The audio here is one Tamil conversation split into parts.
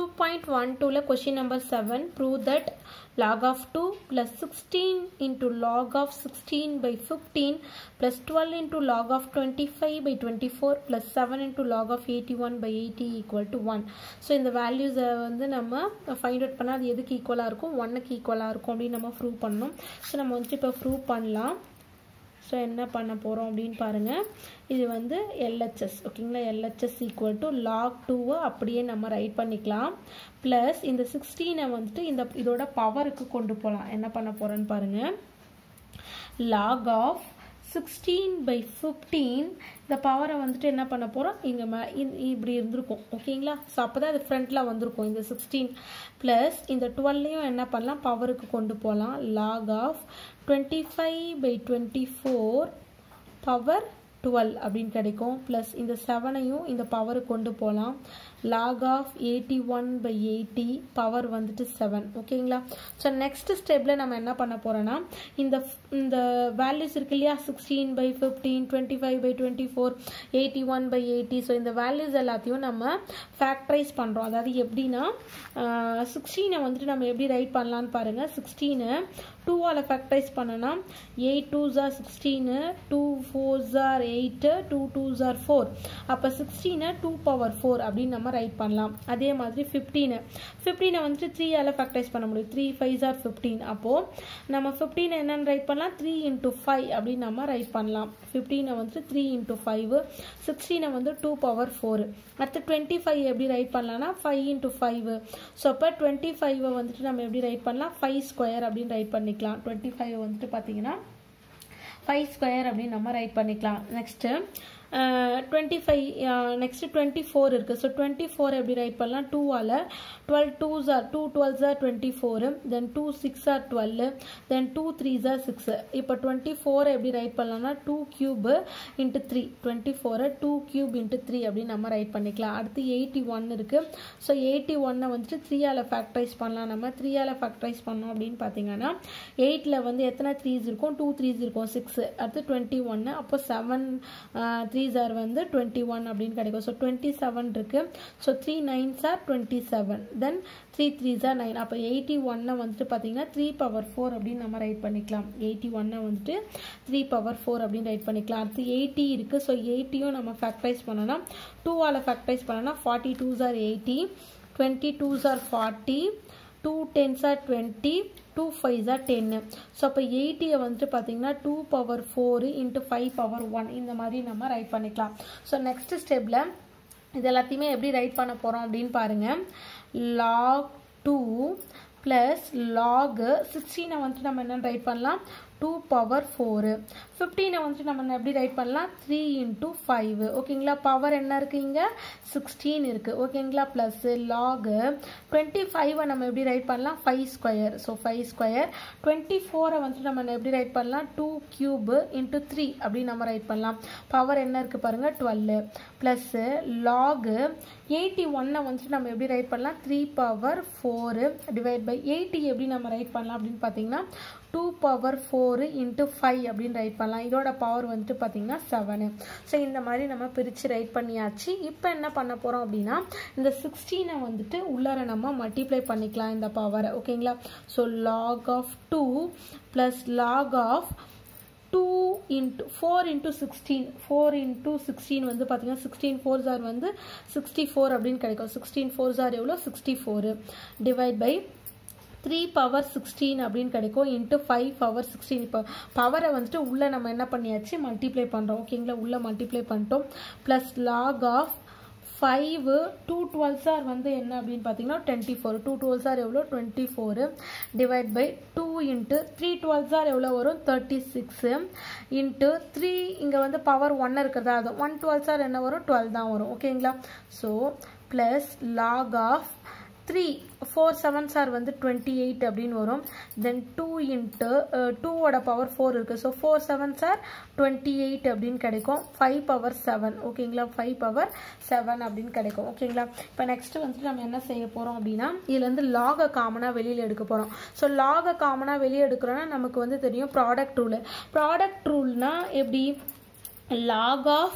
2.12 question number 7 prove that log of 2 plus 16 into log of 16 by 15 plus 12 into log of 25 by 24 plus 7 into log of 81 by 80 equal to 1 so இந்த வேல்யூஸை வந்து நம்ம ஃபைண்ட் அவுட் பண்ணால் அது எதுக்கு ஈக்குவலாக இருக்கும் ஒன்னுக்கு ஈக்குவலாக இருக்கும் அப்படின்னு நம்ம ப்ரூவ் பண்ணணும் ஸோ நம்ம வந்துட்டு இப்போ ப்ரூவ் பண்ணலாம் ஸோ என்ன பண்ண போகிறோம் அப்படின்னு பாருங்கள் இது வந்து எல்ஹெச்எஸ் ஓகேங்களா எல்ஹெச்எஸ் ஈக்குவல் டு லாக் டூவை அப்படியே நம்ம ரைட் பண்ணிக்கலாம் ப்ளஸ் இந்த சிக்ஸ்டீனை வந்துட்டு இந்த இதோட பவருக்கு கொண்டு போகலாம் என்ன பண்ண போகிறோன்னு பாருங்கள் log of sixteen by fifteen இந்த பவரை வந்துட்டு என்ன பண்ண போகிறோம் இங்கே மே இப்படி இருந்திருக்கும் ஓகேங்களா ஸோ அப்போ தான் அது ஃப்ரண்ட்டில் வந்திருக்கும் இந்த சிக்ஸ்டீன் ப்ளஸ் இந்த டுவெல்லையும் என்ன பண்ணலாம் பவருக்கு கொண்டு போகலாம் log of twenty five by twenty four power twelve அப்படின்னு கிடைக்கும் ப்ளஸ் இந்த செவனையும் இந்த பவருக்கு கொண்டு போகலாம் log of eighty one by eighty power வந்துட்டு செவன் ஓகேங்களா ஸோ நெக்ஸ்ட் ஸ்டெப்பில் நம்ம என்ன பண்ண போகிறோன்னா இந்த இந்த வேல்யூஸ் இருக்கு இல்லையா sixteen by fifteen twenty five by twenty four eighty one by eighty so இந்த வேல்யூஸ் எல்லாத்தையும் நம்ம ஃபேக்டரைஸ் பண்ணுறோம் அதாவது எப்படின்னா சிக்ஸ்டீனை வந்துட்டு நம்ம எப்படி ரைட் பண்ணலான்னு பாருங்கள் சிக்ஸ்டீனை டூவால் ஃபேக்டரைஸ் பண்ணனா எயிட் டூ ஜார் சிக்ஸ்டீனு டூ ஃபோர் ஜார் எயிட்டு டூ டூ ஜார் ஃபோர் அப்போ சிக்ஸ்டீனை டூ பவர் ஃபோர் அப்படின்னு நம்ம ரைட் பண்ணலாம் அதே மாதிரி ஃபிஃப்டீனு ஃபிஃப்டீனை வந்துட்டு த்ரீயால் ஃபேக்டரைஸ் பண்ண முடியும் த்ரீ ஃபைவ் ஜார் ஃபிஃப்டீன் அப்போது நம்ம ஃபிஃப்டீனை என்னென்னு ரைட் பண்ணலாம் த்ரீ இன்ட்டு ஃபைவ் அப்படின்னு நம்ம ரைட் பண்ணலாம் ஃபிஃப்டீனை வந்துட்டு த்ரீ இன்ட்டு ஃபைவ் சிக்ஸ்டீனை வந்து டூ பவர் ஃபோர் அடுத்து டுவெண்ட்டி ஃபைவ் எப்படி ரைட் பண்ணலாம்னா ஃபைவ் இன்ட்டு ஃபைவ் ஸோ அப்போ டுவெண்ட்டி ஃபைவை வந்துட்டு நம்ம எப்படி ரைட் பண்ணலாம் ஃபைவ் ஸ்கொயர் அப்படின்னு ரைட் பண்ணிக்கலாம் டுவெண்ட்டி ஃபைவ் வந்துட்டு பார்த்தீங்கன்னா ஃபைவ் ஸ்கொயர் அப்படின்னு நம்ம ரைட் பண்ணிக்கலாம் next twenty five next twenty four இருக்குது ஸோ டுவெண்ட்டி ஃபோர் எப்படி ரைட் பண்ணலாம் டூவால் டுவெல் டூ ஜார் டூ டுவெல் ஜார் twenty four then two six are twelve then two three jar six இப்போ டுவெண்ட்டி ஃபோரை எப்படி ரைட் பண்ணலாம்னா two cube into three twenty ஃபோரை டூ க்யூப் இன்ட்டு த்ரீ அப்படின்னு நம்ம ரைட் பண்ணிக்கலாம் அடுத்து எயிட்டி ஒன் இருக்குது ஸோ எயிட்டி ஒன்னை வந்துட்டு த்ரீயால் ஃபேக்டரைஸ் பண்ணலாம் நம்ம த்ரீயால் ஃபேக்டரைஸ் பண்ணோம் அப்படின்னு பார்த்தீங்கன்னா எயிட்டில் வந்து எத்தனை த்ரீஸ் இருக்கும் டூ த்ரீஸ் இருக்கும் சிக்ஸு அடுத்து டுவெண்ட்டி ஒன்று அப்போ செவன் த்ரீ ஜார் வந்து டுவெண்ட்டி ஒன் அப்படின்னு கிடைக்கும் ஸோ டுவெண்ட்டி செவன் இருக்குது so three nines are twenty seven then three three ஜார் நைன் அப்போ எயிட்டி ஒன்னை வந்துட்டு பார்த்தீங்கன்னா த்ரீ பவர் ஃபோர் அப்படின்னு நம்ம ரைட் பண்ணிக்கலாம் எயிட்டி ஒன்னை வந்துட்டு த்ரீ பவர் ஃபோர் அப்படின்னு ரைட் பண்ணிக்கலாம் அடுத்து எயிட்டி இருக்குது ஸோ எயிட்டியும் நம்ம ஃபேக்டரைஸ் பண்ணோன்னா டூவால் ஃபேக்டரைஸ் பண்ணோன்னா ஃபார்ட்டி டூ ஜார் எயிட்டி டுவெண்ட்டி டூ ஜார் forty two tens are twenty two five are ten so அப்போ எயிட்டியை வந்துட்டு பார்த்தீங்கன்னா two power four into five power one இந்த மாதிரி நம்ம ரைட் பண்ணிக்கலாம் ஸோ நெக்ஸ்ட் ஸ்டெப்பில் இது எல்லாத்தையுமே எப்படி ரைட் பண்ண போகிறோம் அப்படின்னு பாருங்கள் லாக் டூ ப்ளஸ் லாகு சிக்ஸ்டீனை வந்துட்டு நம்ம என்ன ரைட் பண்ணலாம் டூ பவர் ஃபோரு ஃபிஃப்டீனை வந்துட்டு நம்ம எப்படி ரைட் பண்ணலாம் த்ரீ இன்ட்டு ஃபைவ் ஓகேங்களா பவர் என்ன இருக்குது இங்கே சிக்ஸ்டீன் இருக்குது ஓகேங்களா ப்ளஸ்ஸு லாகு டுவெண்ட்டி ஃபைவை நம்ம எப்படி ரைட் பண்ணலாம் five square so five square twenty ஃபோரை வந்துட்டு நம்ம எப்படி ரைட் பண்ணலாம் டூ க்யூபு இன்ட்டு த்ரீ அப்படின்னு நம்ம ரைட் பண்ணலாம் பவர் என்ன இருக்குது பாருங்கள் டுவெல்லு ப்ளஸ்ஸு லாகு எயிட்டி ஒன்னை வந்துட்டு நம்ம எப்படி ரைட் பண்ணலாம் three power four divide by eighty எப்படி நம்ம ரைட் பண்ணலாம் அப்படின்னு பார்த்தீங்கன்னா two power four into five அப்படின்னு ரைட் பண்ணலாம் இதோட பவர் வந்துட்டு பார்த்தீங்கன்னா செவனு ஸோ இந்த மாதிரி நம்ம பிரித்து ரைட் பண்ணியாச்சு இப்போ என்ன பண்ண போகிறோம் அப்படின்னா இந்த சிக்ஸ்டீனை வந்துட்டு உள்ளார நம்ம மல்டிப்ளை பண்ணிக்கலாம் இந்த பவரை ஓகேங்களா so log of two plus log of two into four into sixteen four into sixteen வந்து பார்த்தீங்கன்னா சிக்ஸ்டீன் ஃபோர் ஜார் வந்து சிக்ஸ்டி ஃபோர் அப்படின்னு கிடைக்கும் சிக்ஸ்டீன் ஃபோர் ஜார் எவ்வளோ sixty four divide by three power sixteen அப்படின்னு கிடைக்கும் இன்ட்டு ஃபைவ் பவர் சிக்ஸ்டீன் இப்போ பவரை வந்துட்டு உள்ளே நம்ம என்ன பண்ணியாச்சு மல்டிப்ளை பண்ணுறோம் ஓகேங்களா உள்ளே மல்டிப்ளை பண்ணிட்டோம் plus log of five two twelve சார் வந்து என்ன அப்படின்னு பார்த்தீங்கன்னா டுவெண்ட்டி ஃபோர் டூ டுவெல் சார் எவ்வளோ twenty four divide by two into three twelve சார் எவ்வளோ வரும் தேர்ட்டி சிக்ஸு இன்ட்டு த்ரீ இங்கே வந்து பவர் ஒன்று இருக்கிறதா அது ஒன் டுவெல் சார் என்ன வரும் டுவெல் தான் வரும் ஓகேங்களா so plus log of three four seven சார் வந்து டுவெண்ட்டி எயிட் அப்படின்னு வரும் தென் டூ இன்ட்டு டூவோட பவர் ஃபோர் இருக்குது ஸோ ஃபோர் செவன் சார் டுவெண்ட்டி எயிட் அப்படின்னு கிடைக்கும் ஃபைவ் பவர் செவன் ஓகேங்களா ஃபைவ் பவர் செவன் அப்படின்னு கிடைக்கும் ஓகேங்களா இப்போ நெக்ஸ்ட்டு வந்துட்டு நம்ம என்ன செய்ய போகிறோம் அப்படின்னா இதுலேருந்து லாகை காமனாக வெளியில் எடுக்க போகிறோம் ஸோ லாகை காமனாக வெளியே எடுக்கிறோன்னா நமக்கு வந்து தெரியும் ப்ராடக்ட் ரூலு ப்ராடக்ட் ரூல்னால் எப்படி log of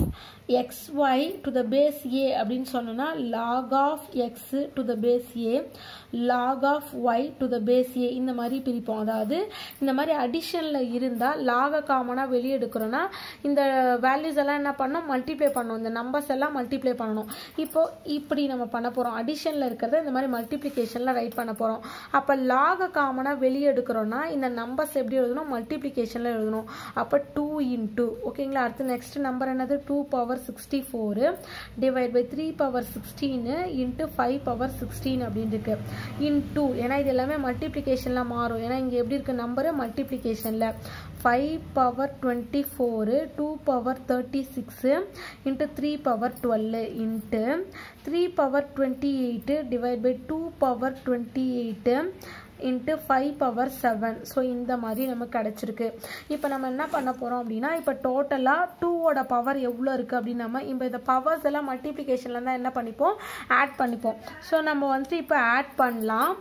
xy to the base A அப்படின்னு சொன்னோன்னா log of X to the base A log of Y to the base A இந்த மாதிரி பிரிப்போம் அதாவது இந்த மாதிரி அடிஷனில் இருந்தால் லாக காமனாக வெளியே எடுக்கிறோன்னா இந்த வேல்யூஸ் எல்லாம் என்ன பண்ணோம் மல்டிப்ளை பண்ணணும் இந்த நம்பர்ஸ் எல்லாம் மல்டிப்ளை பண்ணணும் இப்போ இப்படி நம்ம பண்ண போகிறோம் அடிஷனில் இருக்கிறத இந்த மாதிரி மல்டிப்ளிகேஷனில் ரைட் பண்ண போகிறோம் அப்போ லாக காமனாக வெளியே எடுக்கிறோன்னா இந்த நம்பர்ஸ் எப்படி எழுதணும் மல்டிப்ளிகேஷனில் எழுதணும் அப்போ டூ இன்டூ ஓகேங்களா அடுத்து நெக்ஸ்ட் நம்பர் என்னது two power sixty four divide by three power sixteen into five power sixteen அப்படின்னு இருக்கு இன்டூ ஏன்னா இது எல்லாமே மல்டிப்ளிகேஷனில் மாறும் ஏன்னா இங்கே எப்படி இருக்கு நம்பரு மல்டிப்ளிகேஷனில் five power twenty four two power thirty six into three power twelve into three power twenty eight divide by two power twenty eight into five power seven so இந்த மாதிரி நமக்கு கிடச்சிருக்கு இப்போ நம்ம என்ன பண்ண போகிறோம் அப்படின்னா இப்போ டோட்டலாக டூவோட பவர் எவ்வளோ இருக்குது அப்படின்னு நம்ம இப்போ இந்த பவர்ஸ் எல்லாம் மல்டிப்ளிகேஷனில் தான் என்ன பண்ணிப்போம் ஆட் பண்ணிப்போம் ஸோ நம்ம வந்துட்டு இப்போ ஆட் பண்ணலாம்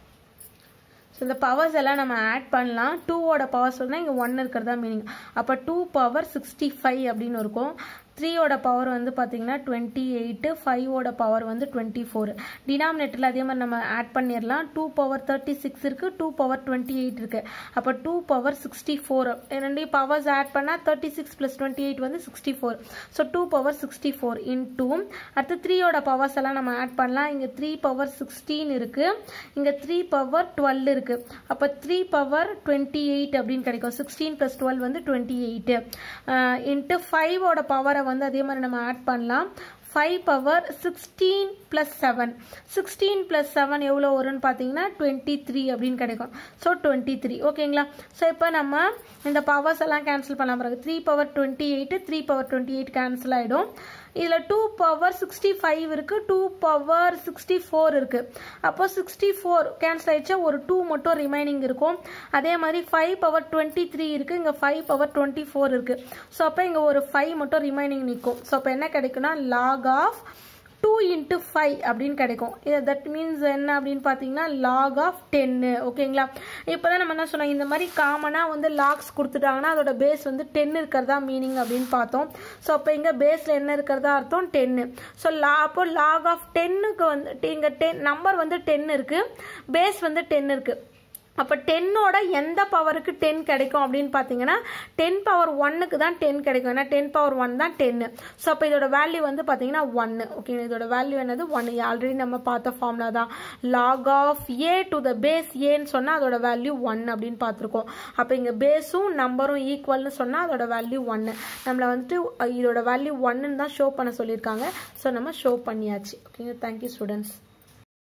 ஸோ இந்த பவர்ஸ் எல்லாம் நம்ம ஆட் பண்ணலாம் டூவோட பவர்ஸ் வந்து இங்கே ஒன் இருக்கிறதா மீனிங் அப்போ டூ பவர் சிக்ஸ்டி ஃபைவ் அப்படின்னு இருக்கும் த்ரீயோட பவர் வந்து பார்த்தீங்கன்னா டுவெண்ட்டி எயிட்டு ஃபைவோட பவர் வந்து டுவெண்ட்டி ஃபோர் டினாமினேட்டரில் அதே மாதிரி நம்ம ஆட் பண்ணிடலாம் டூ பவர் தேர்ட்டி சிக்ஸ் இருக்குது டூ பவர் டுவெண்ட்டி எயிட் இருக்குது அப்போ டூ பவர் சிக்ஸ்டி ஃபோர் ரெண்டையும் பவர்ஸ் ஆட் பண்ணால் thirty six plus twenty eight வந்து sixty four so two power sixty four into அடுத்து த்ரீயோட பவர்ஸ் எல்லாம் நம்ம ஆட் பண்ணலாம் இங்கே த்ரீ பவர் சிக்ஸ்டீன் இருக்குது இங்கே த்ரீ பவர் டுவெல் இருக்குது அப்போ த்ரீ பவர் டுவெண்ட்டி எயிட் அப்படின்னு கிடைக்கும் சிக்ஸ்டீன் ப்ளஸ் டுவெல் வந்து டுவெண்ட்டி எயிட்டு இன்ட்டு ஃபைவோட பவரை வந்து அதே மாதிரி நம்ம ஆட் பண்ணலாம் five power sixteen plus seven sixteen plus seven எவ்வளோ வரும்னு பார்த்தீங்கன்னா டுவெண்ட்டி த்ரீ அப்படின்னு கிடைக்கும் ஸோ டுவெண்ட்டி த்ரீ ஓகேங்களா ஸோ இப்போ நம்ம இந்த பவர்ஸ் எல்லாம் கேன்சல் பண்ண பிறகு three power twenty eight three power twenty eight cancel ஆகிடும் இதில் டூ பவர் சிக்ஸ்டி ஃபைவ் இருக்குது டூ பவர் சிக்ஸ்டி ஃபோர் இருக்குது அப்போ சிக்ஸ்டி ஃபோர் கேன்சல் ஆயிடுச்சா ஒரு டூ மட்டும் ரிமைனிங் இருக்கும் அதே மாதிரி ஃபைவ் பவர் டுவெண்ட்டி த்ரீ இருக்குது இங்கே ஃபைவ் பவர் டுவெண்ட்டி ஃபோர் இருக்குது ஸோ அப்போ இங்கே ஒரு ஃபைவ் மட்டும் ரிமைனிங் நிற்கும் ஸோ அப்போ என்ன கிடைக்குன்னா log of two into five அப்படின்னு கிடைக்கும் இது தட் மீன்ஸ் என்ன அப்படின்னு பார்த்தீங்கன்னா லாக் ஆஃப் டென்னு ஓகேங்களா இப்போ தான் நம்ம என்ன சொன்னோம் இந்த மாதிரி காமனாக வந்து லாக்ஸ் கொடுத்துட்டாங்கன்னா அதோட பேஸ் வந்து டென் இருக்கிறதா மீனிங் அப்படின்னு பார்த்தோம் ஸோ அப்போ இங்கே பேஸில் என்ன இருக்கிறதா அர்த்தம் டென்னு ஸோ லா அப்போ லாக் ஆஃப் டென்னுக்கு வந்து இங்கே டென் நம்பர் வந்து டென் இருக்குது பேஸ் வந்து டென் இருக்குது அப்போ டென்னோட எந்த பவருக்கு டென் கிடைக்கும் அப்படின்னு பார்த்தீங்கன்னா டென் பவர் ஒன்னுக்கு தான் டென் கிடைக்கும் ஏன்னா டென் பவர் ஒன் தான் டென்னு ஸோ அப்போ இதோட வேல்யூ வந்து பார்த்தீங்கன்னா ஒன்று ஓகே இதோட வேல்யூ என்னது ஒன் ஆல்ரெடி நம்ம பார்த்த ஃபார்முலா தான் log of A to the base ஏன்னு சொன்னால் அதோட வேல்யூ ஒன் அப்படின்னு பார்த்துருக்கோம் அப்போ இங்கே பேஸும் நம்பரும் ஈக்குவல்னு சொன்னால் அதோட வேல்யூ ஒன்று நம்மளை வந்துட்டு இதோட வேல்யூ ஒன்னுன்னு தான் ஷோ பண்ண சொல்லியிருக்காங்க ஸோ நம்ம ஷோ பண்ணியாச்சு ஓகேங்க தேங்க்யூ ஸ்டூடெண்ட்ஸ்